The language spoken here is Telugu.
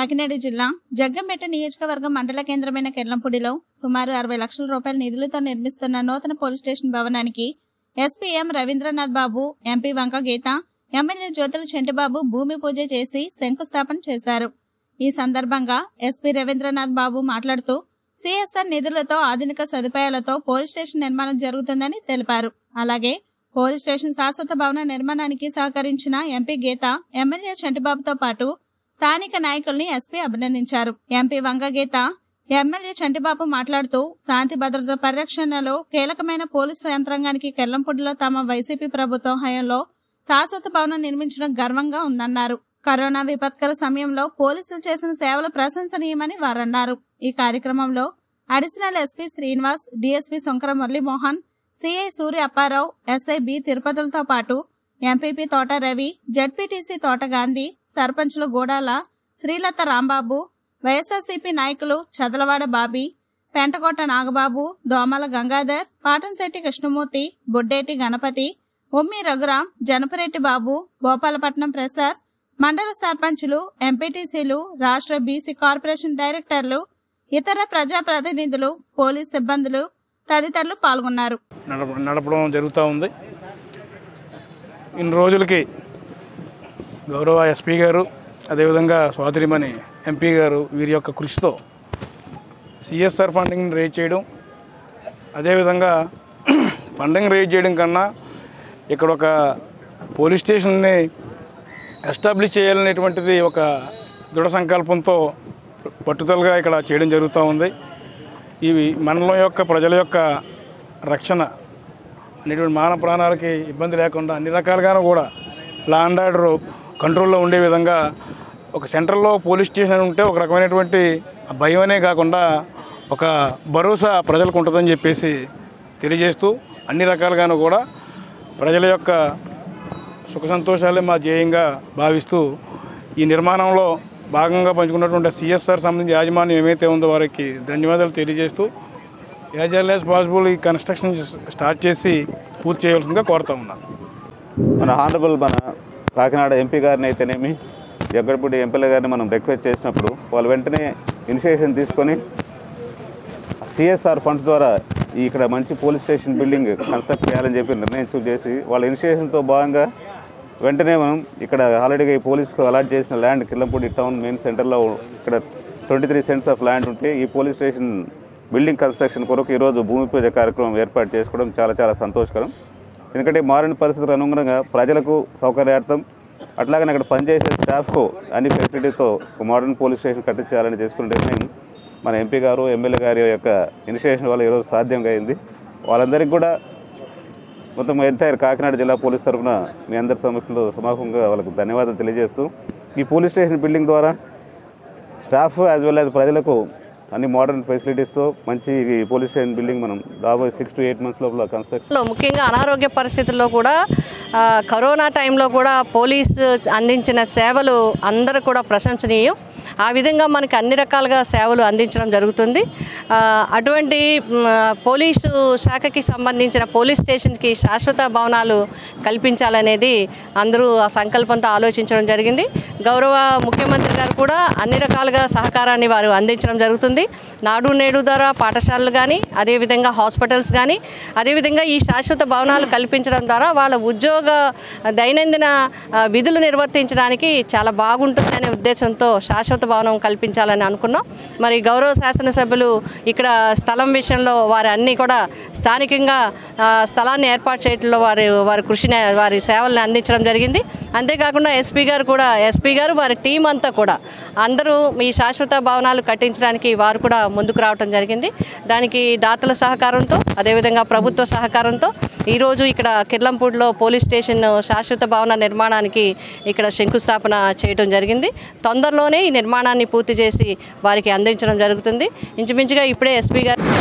కాకినాడ జిల్లా జగ్గంపేట నియోజకవర్గం మండల కేంద్రమైన కెర్లంపూడిలో సుమారు అరవై లక్షల రూపాయల నిధులతో నిర్మిస్తున్న నూతన పోలీస్ స్టేషన్ భవనానికి SP M Ravindranath Babu MP Vanga Geetha MLA Jyothula చెంటిబాబు భూమి పూజ చేసి శంకుస్థాపన చేశారు ఈ సందర్భంగా ఎస్పీ రవీంద్రనాథ్ బాబు మాట్లాడుతూ సిఎస్ఆర్ నిధులతో ఆధునిక సదుపాయాలతో పోలీస్ స్టేషన్ నిర్మాణం జరుగుతుందని తెలిపారు అలాగే పోలీస్ స్టేషన్ శాశ్వత భవన నిర్మాణానికి సహకరించిన ఎంపీ గీత ఎమ్మెల్యే చంటిబాబుతో పాటు స్థానిక నాయకుల్ని ఎస్పీ అభినందించారు ఎంపీ వంగగీత ఎమ్మెల్యే చంటిబాబు మాట్లాడుతూ శాంతి భద్రత పరిరక్షణలో కీలకమైన పోలీసు యంత్రాంగానికి కెల్లంపూడిలో తమ వైసీపీ ప్రభుత్వం హయాంలో శాశ్వత భవనం నిర్మించడం గర్వంగా ఉందన్నారు కరోనా విపత్కర సమయంలో పోలీసులు చేసిన సేవలు ప్రశంసనీయమని వారన్నారు ఈ కార్యక్రమంలో additional SP Srinivas DSP Shankara Muralimohan CI Surya Apparao SI B తిరుపతులతో పాటు ఎంపీపీ తోట రవి జడ్పీటీసీ తోట గాంధీ సర్పంచ్లు గూడాల శ్రీలత రాంబాబు వైఎస్ఆర్సీపీ నాయకులు చదలవాడ బాబీ పెంటకోట నాగబాబు దోమల గంగాధర్ పాటంశెట్టి కృష్ణమూర్తి బొడ్డేటి గణపతి ఉమ్మి రఘురాం జనపరెడ్డి బాబు గోపాలపట్నం ప్రసాద్ మండల సర్పంచులు ఎంపీటీసీలు రాష్ట్ర బీసీ కార్పొరేషన్ డైరెక్టర్లు ఇతర ప్రజాప్రతినిధులు పోలీస్ సిబ్బందులు తదితరులు పాల్గొన్నారు నడప నడపడం జరుగుతూ ఉంది ఇన్ని రోజులకి గౌరవ ఎస్పీ గారు అదేవిధంగా సోదరిమణి ఎంపీ గారు వీరి యొక్క కృషితో సిఎస్ఆర్ ఫండింగ్ రేజ్ చేయడం అదేవిధంగా ఫండింగ్ రేజ్ చేయడం కన్నా ఇక్కడ ఒక పోలీస్ స్టేషన్ని ఎస్టాబ్లిష్ చేయాలనేటువంటిది ఒక దృఢ సంకల్పంతో పట్టుదలగా ఇక్కడ చేయడం జరుగుతూ ఉంది ఇవి మండలం యొక్క ప్రజల యొక్క రక్షణ అనేటువంటి మానవ ప్రాణాలకి ఇబ్బంది లేకుండా అన్ని రకాలుగాను కూడా లా అండ్ ఆర్డర్ కంట్రోల్లో ఉండే విధంగా ఒక సెంట్రల్లో పోలీస్ స్టేషన్ ఉంటే ఒక రకమైనటువంటి ఆ భయమనే కాకుండా ఒక భరోసా ప్రజలకు ఉంటుందని చెప్పేసి తెలియజేస్తూ అన్ని రకాలుగాను కూడా ప్రజల యొక్క సుఖ సంతోషాలే మా ధ్యేయంగా భావిస్తూ ఈ నిర్మాణంలో భాగంగా పంచుకున్నటువంటి సిఎస్ఆర్ సంబంధించి యాజమాన్యం ఏమైతే ఉందో వారికి ధన్యవాదాలు తెలియజేస్తూ యాజ్ ఎల్ యాజ్ పాసిబుల్ ఈ కన్స్ట్రక్షన్ స్టార్ట్ చేసి పూర్తి చేయవలసిందిగా కోరుతా ఉన్నాను మన హానరబుల్ మన కాకినాడ ఎంపీ గారిని అయితేనేమి జగ్గడపూడి ఎంపీల గారిని మనం రిక్వెస్ట్ చేసినప్పుడు వాళ్ళు వెంటనే ఇనిషియేషన్ తీసుకొని సిఎస్ఆర్ ఫండ్స్ ద్వారా ఈ ఇక్కడ మంచి పోలీస్ స్టేషన్ బిల్డింగ్ కన్స్ట్రక్ట్ చేయాలని చెప్పి నిర్ణయించు చేసి వాళ్ళ ఇనిషియేషన్తో భాగంగా వెంటనే మనం ఇక్కడ ఆల్రెడీగా ఈ పోలీస్కు అలాట్ చేసిన ల్యాండ్ కిల్లంపూడి టౌన్ మెయిన్ సెంటర్లో ఇక్కడ twenty three cents of land ఉంటే ఈ పోలీస్ స్టేషన్ బిల్డింగ్ కన్స్ట్రక్షన్ కొరకు ఈరోజు భూమి పూజ కార్యక్రమం ఏర్పాటు చేసుకోవడం చాలా చాలా సంతోషకరం ఎందుకంటే మారిన పరిస్థితులకు అనుగుణంగా ప్రజలకు సౌకర్యార్థం అట్లాగనే అక్కడ పనిచేసే స్టాఫ్కు అన్ని ఫెసిలిటీతో ఒక మోడర్న్ పోలీస్ స్టేషన్ కట్టించాలని చేసుకునే నిర్ణయం మన ఎంపీ గారు ఎమ్మెల్యే గారి యొక్క ఇనిషియేషన్ వల్ల ఈరోజు సాధ్యంగా అయింది వాళ్ళందరికీ కూడా మొత్తం ఎంటైర్ కాకినాడ జిల్లా పోలీస్ తరఫున మీ అందరి సమక్షంలో సమాపంగా వాళ్ళకు ధన్యవాదాలు తెలియజేస్తూ ఈ పోలీస్ స్టేషన్ బిల్డింగ్ ద్వారా స్టాఫ్ యాజ్ వెల్ యాజ్ ప్రజలకు అన్ని మోడర్న్ ఫెసిలిటీస్తో మంచి ఈ పోలీస్ స్టేషన్ బిల్డింగ్ మనం దాదాపు సిక్స్ టు ఎయిట్ మంత్స్ లోపల కన్స్ట్రక్షన్ లో ముఖ్యంగా అనారోగ్య పరిస్థితుల్లో కూడా ఆ, కరోనా టైంలో కూడా పోలీసు అందించిన సేవలు అందరూ కూడా ప్రశంసనీయం ఆ విధంగా మనకి అన్ని రకాలుగా సేవలు అందించడం జరుగుతుంది ఆ, అటువంటి మ్, పోలీసు శాఖకి సంబంధించిన పోలీస్ స్టేషన్కి శాశ్వత భవనాలు కల్పించాలనేది అందరూ ఆ సంకల్పంతో ఆలోచించడం జరిగింది గౌరవ ముఖ్యమంత్రి గారు కూడా అన్ని రకాలుగా సహకారాన్ని వారు అందించడం జరుగుతుంది నాడు నేడు ద్వారా పాఠశాలలు కానీ అదేవిధంగా హాస్పిటల్స్ కానీ అదేవిధంగా ఈ శాశ్వత భవనాలు కల్పించడం ద్వారా వాళ్ళ ఉద్యోగ దైనందిన ఆ, విధులు నిర్వర్తించడానికి చాలా బాగుంటుందనే ఉద్దేశంతో శాశ్వత భవనం కల్పించాలని అనుకున్నాం మరి గౌరవ శాసనసభ్యులు ఇక్కడ స్థలం విషయంలో వారి అన్నీ కూడా స్థానికంగా ఆ, స్థలాన్ని ఏర్పాటు చేయడంలో వారి వారి కృషిని వారి సేవల్ని అందించడం జరిగింది అంతేకాకుండా ఎస్పీ గారు కూడా ఎస్పీ గారు వారి టీం అంతా కూడా అందరూ ఈ శాశ్వత భవనాలు కట్టించడానికి వారు కూడా ముందుకు రావడం జరిగింది దానికి దాతల సహకారంతో అదేవిధంగా ప్రభుత్వ సహకారంతో ఈరోజు ఇక్కడ కిర్లంపూడిలో పోలీస్ స్టేషన్ శాశ్వత భవన నిర్మాణానికి ఇక్కడ శంకుస్థాపన చేయడం జరిగింది తొందరలోనే ఈ నిర్మాణాన్ని పూర్తి చేసి వారికి అందించడం జరుగుతుంది ఇంచుమించుగా ఇప్పుడే ఎస్పీ గారు